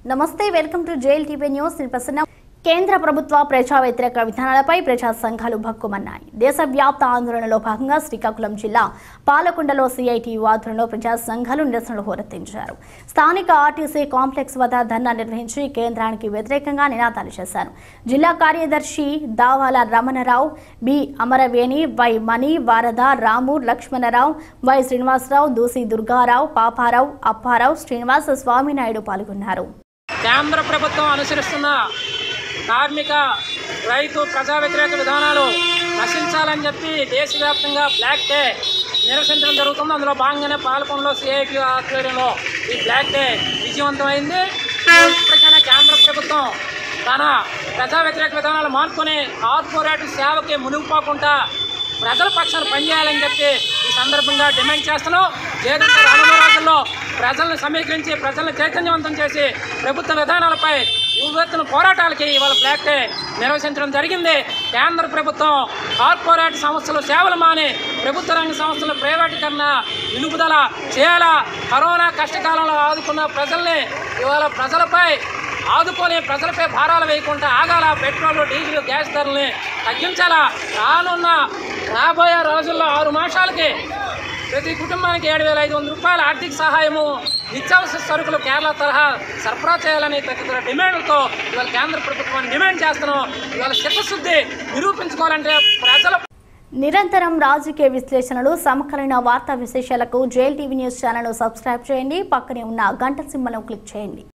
నమస్తే welcome to jail TV news నేను ప్రసన్న కేంద్ర ప్రభుత్వ ప్రజా వ్యతిరేక విధానాలపై ప్రజా సంఘాలు భక్కుమన్నాయి దేశవ్యాప్త ఆందోళనలో భాగంగా శ్రీకాకుళం జిల్లా పాలకొండలో సిఐటి ఆధ్వర్యంలో ప్రజా సంఘాలు నిరసనలు హోరెత్తించారు స్థానిక ఆర్టీసీ కాంప్లెక్స్ వద్ద ధర్నా నిర్వహించి కేంద్రానికి వ్యతిరేకంగా నినాదాలు చేశారు జిల్లా కార్యదర్శి Davala Ramanarao B Amaraveni Y Mani Varada Ramu Lakshmanarao Y Srinivasarao Dusi Durgarao Paparao Apparao Srinivasa Swaminaidu పాల్గొన్నారు కేంద్ర ప్రభుత్వం అనుసరిస్తున్న కార్మిక రైతు ప్రజా వ్యతిరేక విధానాలు నశించాలని చెప్పి దేశవ్యాప్తంగా బ్లాక్ డే నిరసించడం జరుగుతుంది అందులో భాగంగానే పాల్గొనలో సిఐటి ఆధ్వర్యంలో ఈ బ్లాక్ డే విజయవంతమైంది ఇప్పటికైనా కేంద్ర ప్రభుత్వం తన ప్రజా వ్యతిరేక విధానాలు మార్చుకొని కార్పొరేట్ సేవకి మునిగిపోకుండా ప్రజల పక్షాన పనిచేయాలని చెప్పి ఈ సందర్భంగా డిమాండ్ చేస్తున్నాం లేదంటే రానున్న రోజుల్లో ప్రజలను సమీకరించి ప్రజలను చైతన్యవంతం చేసి ప్రభుత్వ విధానాలపై యువతను పోరాటాలకి ఇవాళ బ్లాక్ డే నిర్వహించడం జరిగింది కేంద్ర ప్రభుత్వం కార్పొరేట్ సంస్థలు సేవలు మాని ప్రభుత్వ రంగ సంస్థల ప్రైవేటీకరణ నిలుపుదల చేయాలా కరోనా కష్టకాలంలో ఆదుకున్న ప్రజల్ని ఇవాళ ప్రజలపై ఆదుకొని ప్రజలపై భారాలు వేయకుండా ఆగాల పెట్రోల్ డీజిల్ గ్యాస్ ధరల్ని తగ్గించాలా రానున్న రాబోయే రోజుల్లో ఆరు మాసాలకి ప్రతి కుటుంబానికి ఏడు వేల ఐదు వందల రూపాయల ఆర్థిక సహాయము నిత్యావసర సరుకులు కేరళ తరహా సరఫరా చేయాలని తదితర డిమాండ్లతో ఇవాళ కేంద్ర ప్రభుత్వాన్ని డిమాండ్ చేస్తున్నాం ఇవాళ చిత్తశుద్ధి నిరూపించుకోవాలంటే ప్రజల నిరంతరం రాజకీయ విశ్లేషణలు సమకాలీన వార్తా విశేషాలకు jail TV news channel subscribe చేయండి పక్కనే ఉన్న గంట సింబల్ను క్లిక్ చేయండి